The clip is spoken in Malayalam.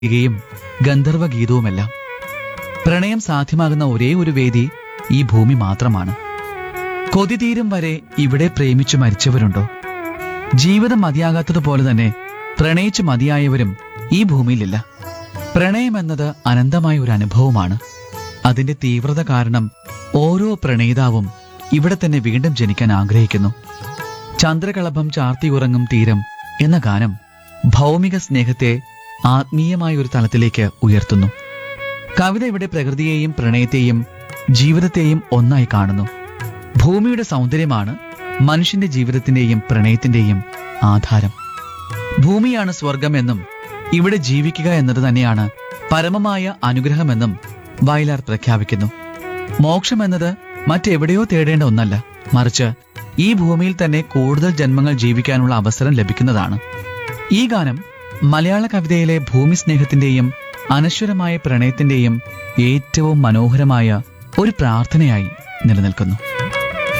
യും ഗന്ധർവ ഗീതവുമെല്ലാം പ്രണയം സാധ്യമാകുന്ന ഒരേ ഒരു വേദി ഈ ഭൂമി മാത്രമാണ് കൊതി തീരും വരെ ഇവിടെ പ്രേമിച്ചു മരിച്ചവരുണ്ടോ ജീവിതം മതിയാകാത്തതുപോലെ തന്നെ പ്രണയിച്ചു മതിയായവരും ഈ ഭൂമിയിലില്ല പ്രണയം എന്നത് അനന്തമായ ഒരു അനുഭവമാണ് അതിന്റെ തീവ്രത കാരണം ഓരോ പ്രണയിതാവും ഇവിടെ തന്നെ വീണ്ടും ജനിക്കാൻ ആഗ്രഹിക്കുന്നു ചന്ദ്രകളഭം ചാർത്തി ഉറങ്ങും തീരം എന്ന ഗാനം ഭൗമിക സ്നേഹത്തെ ആത്മീയമായ ഒരു തലത്തിലേക്ക് ഉയർത്തുന്നു കവിത ഇവിടെ പ്രകൃതിയെയും പ്രണയത്തെയും ജീവിതത്തെയും ഒന്നായി കാണുന്നു ഭൂമിയുടെ സൗന്ദര്യമാണ് മനുഷ്യന്റെ ജീവിതത്തിന്റെയും പ്രണയത്തിന്റെയും ആധാരം ഭൂമിയാണ് സ്വർഗമെന്നും ഇവിടെ ജീവിക്കുക എന്നത് തന്നെയാണ് പരമമായ അനുഗ്രഹമെന്നും വയലാർ പ്രഖ്യാപിക്കുന്നു മോക്ഷം എന്നത് മറ്റെവിടെയോ തേടേണ്ട ഒന്നല്ല മറിച്ച് ഈ ഭൂമിയിൽ തന്നെ കൂടുതൽ ജന്മങ്ങൾ ജീവിക്കാനുള്ള അവസരം ലഭിക്കുന്നതാണ് ഈ ഗാനം മലയാള കവിതയിലെ ഭൂമി സ്നേഹത്തിന്റെയും അനശ്വരമായ പ്രണയത്തിന്റെയും ഏറ്റവും മനോഹരമായ ഒരു പ്രാർത്ഥനയായി നിലനിൽക്കുന്നു